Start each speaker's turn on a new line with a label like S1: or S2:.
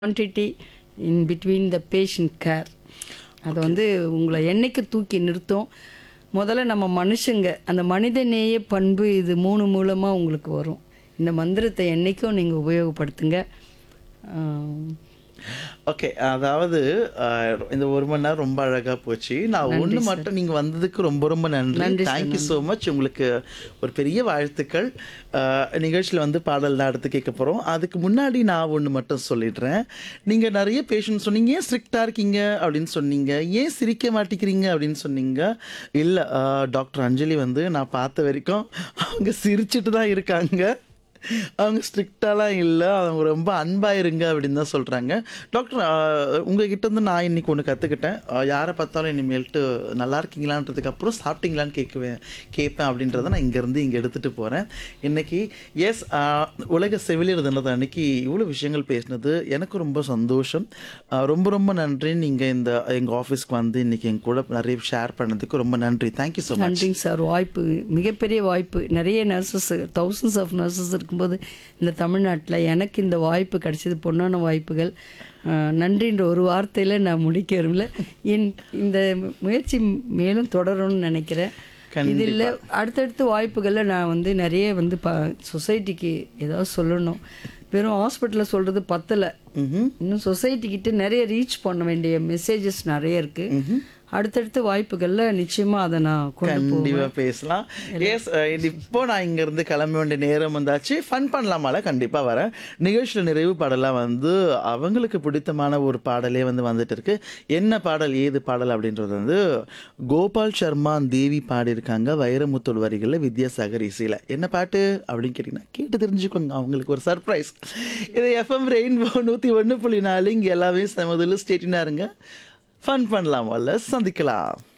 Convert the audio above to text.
S1: quantity in between the patient care அது வந்து உங்களை என்னைக்கு தூக்கி நிறுத்தும் முதல்ல நம்ம மனுஷங்க அந்த மனிதநேய பண்பு இது மூணு மூலமாக உங்களுக்கு வரும் இந்த மந்திரத்தை என்றைக்கும் நீங்கள் உபயோகப்படுத்துங்க ஆம்,
S2: ஓகே அதாவது அஹ், இந்த ஒரு மணி நேரம் ரொம்ப அழகா போச்சு நான் ஒண்ணு மட்டும் நீங்க வந்ததுக்கு ரொம்ப ரொம்ப நன்றி
S1: நன்றி
S2: தேங்க்யூ ஸோ மச் உங்களுக்கு ஒரு பெரிய வாழ்த்துக்கள் அஹ், நிகழ்ச்சியில வந்து பாடல் தான் அடுத்து கேட்க போறோம் அதுக்கு முன்னாடி நான் ஒண்ணு மட்டும் சொல்லிடுறேன் நீங்க நிறைய பேஷண்ட் சொன்னீங்க ஏன் ஸ்ட்ரிக்டா இருக்கீங்க அப்படின்னு சொன்னீங்க ஏன் சிரிக்க மாட்டேங்கிறீங்க அப்படின்னு சொன்னீங்க இல்ல அஹ், டாக்டர் அஞ்சலி வந்து நான் பார்த்த வரைக்கும் அவங்க சிரிச்சிட்டு தான் இருக்காங்க அவங்க ஸ்ட்ரிக்டாலாம் இல்லை அவங்க ரொம்ப அன்பாக இருங்க அப்படின்னு தான் சொல்கிறாங்க டாக்டர் ஆஹ், உங்ககிட்ட இருந்து நான் இன்னைக்கு ஒன்று கற்றுக்கிட்டேன் யாரை பார்த்தாலும் இனிமேல்ட்டு நல்லா இருக்கீங்களான்றதுக்கு அப்புறம் சாப்பிட்டீங்களான்னு கேட்குவேன் கேட்பேன் அப்படின்றத நான் இங்கேருந்து இங்கே எடுத்துகிட்டு போகிறேன் இன்னைக்கு எஸ் உலக செவிலியர் தினத்தை அன்னைக்கு இவ்வளோ விஷயங்கள் பேசினது எனக்கு ரொம்ப சந்தோஷம் ஆஹ், ரொம்ப ரொம்ப நன்றி நீங்கள் இந்த எங்கள் ஆஃபீஸ்க்கு வந்து இன்னைக்கு எங்க கூட நிறைய ஷேர் பண்ணதுக்கு ரொம்ப நன்றி தேங்க்யூ ஸோ மச்
S1: நன்றிங்க சார் வாய்ப்பு மிகப்பெரிய வாய்ப்பு நிறைய நர்சஸ் தௌசண்ட்ஸ் ஆஃப் நர்சஸ் இருக்கும்போது இந்த தமிழ்நாட்டில் எனக்கு இந்த வாய்ப்பு கிடைச்சது பொன்னான வாய்ப்புகள் அஹ், நன்றின்ற ஒரு வார்த்தையில் நான் முடிக்க விரும்பல என் இந்த முயற்சி மேலும் தொடரும்னு நினைக்கிறேன் இதில் அடுத்தடுத்த வாய்ப்புகளில் நான் வந்து நிறைய வந்து ப சொசைட்டிக்கு ஏதாவது சொல்லணும் வெறும் ஹாஸ்பிட்டலில் சொல்கிறது பத்தலை இன்னும் சொசைட்டி கிட்ட நிறைய ரீச் பண்ண வேண்டிய மெசேஜஸ் நிறைய இருக்குது அடுத்தடுத்த வாய்ப்புகளில் நிச்சயமாக அதை நான் கொண்டு போவேன்
S2: கண்டிப்பா பேசலாம் எஸ் இப்போ நான் இங்க இருந்து கிளம்ப வேண்டிய நேரம் வந்தாச்சு ஃபன் பண்ணலாமால கண்டிப்பா வரேன் நிகழ்ச்சியில் நிறைவு பாடலாம் வந்து அவங்களுக்கு பிடித்தமான ஒரு பாடலே வந்து வந்துட்டு இருக்கு என்ன பாடல் ஏது பாடல் அப்படின்றது வந்து கோபால் சர்மா தேவி பாடியிருக்காங்க வைரமுத்தோல் வரிகளில் வித்யாசாகர் இசையில் என்ன பாட்டு அப்படின்னு கேட்டிங்கன்னா கேட்டு தெரிஞ்சுக்கோங்க அவங்களுக்கு ஒரு சர்ப்ரைஸ் இது எஃப்எம் ரெயின்போ நூற்றி ஒன்று புள்ளி நாலு இங்கே எல்லாமே சமதில் ஸ்டேட்டினாக இருங்க ஃபன் பண்ணலாம் வல்ல சந்திக்கலாம்